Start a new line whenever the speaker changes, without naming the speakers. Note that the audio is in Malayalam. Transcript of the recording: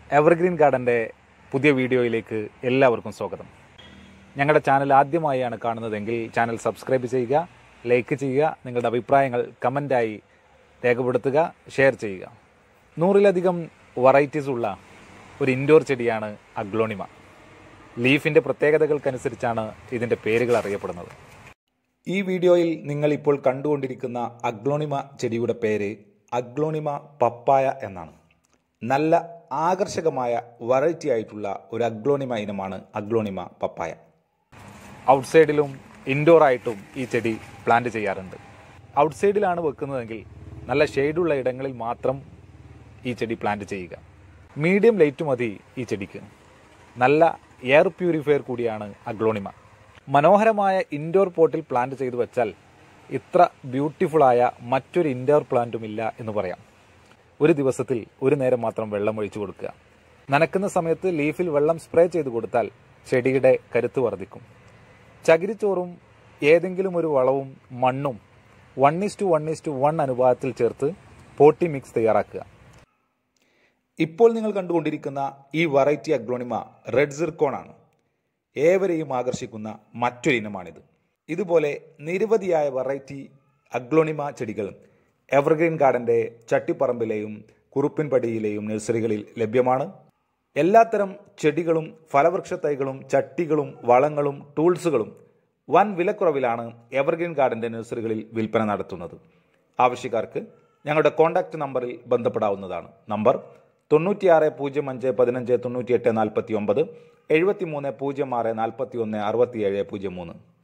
എവർഗ്രീൻ ഗാർഡൻ്റെ പുതിയ വീഡിയോയിലേക്ക് എല്ലാവർക്കും സ്വാഗതം ഞങ്ങളുടെ ചാനൽ ആദ്യമായാണ് കാണുന്നതെങ്കിൽ ചാനൽ സബ്സ്ക്രൈബ് ചെയ്യുക ലൈക്ക് ചെയ്യുക നിങ്ങളുടെ അഭിപ്രായങ്ങൾ കമൻ്റായി രേഖപ്പെടുത്തുക ഷെയർ ചെയ്യുക നൂറിലധികം വെറൈറ്റീസ് ഉള്ള ഒരു ഇൻഡോർ ചെടിയാണ് അഗ്ലോണിമ ലീഫിൻ്റെ പ്രത്യേകതകൾക്കനുസരിച്ചാണ് ഇതിൻ്റെ പേരുകൾ അറിയപ്പെടുന്നത് ഈ വീഡിയോയിൽ നിങ്ങൾ ഇപ്പോൾ കണ്ടുകൊണ്ടിരിക്കുന്ന അഗ്ലോണിമ ചെടിയുടെ പേര് അഗ്ലോണിമ പപ്പായ എന്നാണ് നല്ല ആകർഷകമായ വെറൈറ്റി ആയിട്ടുള്ള ഒരു അഗ്ലോണിമ ഇനമാണ് അഗ്ലോണിമ പപ്പായ ഔട്ട്സൈഡിലും ഇൻഡോർ ആയിട്ടും ഈ ചെടി പ്ലാന്റ് ചെയ്യാറുണ്ട് ഔട്ട്സൈഡിലാണ് വെക്കുന്നതെങ്കിൽ നല്ല ഷെയ്ഡുള്ള ഇടങ്ങളിൽ മാത്രം ഈ ചെടി പ്ലാന്റ് ചെയ്യുക മീഡിയം ലൈറ്റ് മതി ഈ ചെടിക്ക് നല്ല എയർ പ്യൂരിഫയർ കൂടിയാണ് അഗ്ലോണിമ മനോഹരമായ ഇൻഡോർ പോട്ടിൽ പ്ലാന്റ് ചെയ്തു വെച്ചാൽ ഇത്ര ബ്യൂട്ടിഫുള്ളായ മറ്റൊരു ഇൻഡോർ പ്ലാന്റും ഇല്ല എന്ന് പറയാം ഒരു ദിവസത്തിൽ ഒരു നേരം മാത്രം വെള്ളം ഒഴിച്ചു കൊടുക്കുക നനക്കുന്ന സമയത്ത് ലീഫിൽ വെള്ളം സ്പ്രേ ചെയ്ത് കൊടുത്താൽ ചെടിയുടെ കരുത്ത് വർദ്ധിക്കും ചകിരിച്ചോറും ഏതെങ്കിലും ഒരു വളവും മണ്ണും one is to one is to one അനുപാതത്തിൽ ചേർത്ത് പോട്ടി മിക്സ് തയ്യാറാക്കുക ഇപ്പോൾ നിങ്ങൾ കണ്ടുകൊണ്ടിരിക്കുന്ന ഈ വെറൈറ്റി അഗ്ലോണിമ റെഡ് സിർക്കോൺ ആണ് ഏവരെയും ആകർഷിക്കുന്ന മറ്റൊരു ഇനമാണിത് ഇതുപോലെ നിരവധിയായ വെറൈറ്റി അഗ്ലോണിമ ചെടികൾ എവർഗ്രീൻ ഗാർഡന്റെ ചട്ടിപ്പറമ്പിലെയും കുറുപ്പിൻപടിയിലെയും നഴ്സറികളിൽ ലഭ്യമാണ് എല്ലാത്തരം ചെടികളും ഫലവൃക്ഷ തൈകളും ചട്ടികളും വളങ്ങളും ടൂൾസുകളും വൻ വിലക്കുറവിലാണ് എവർഗ്രീൻ ഗാർഡന്റെ നഴ്സറികളിൽ വിൽപ്പന നടത്തുന്നത് ആവശ്യക്കാർക്ക് ഞങ്ങളുടെ കോൺടാക്റ്റ് നമ്പറിൽ ബന്ധപ്പെടാവുന്നതാണ് നമ്പർ തൊണ്ണൂറ്റിയാറ് പൂജ്യം അഞ്ച് പതിനഞ്ച് തൊണ്ണൂറ്റിയെട്ട് നാൽപ്പത്തി ഒമ്പത് എഴുപത്തി മൂന്ന് പൂജ്യം ആറ് നാൽപ്പത്തി ഒന്ന് അറുപത്തിയേഴ് പൂജ്യം മൂന്ന്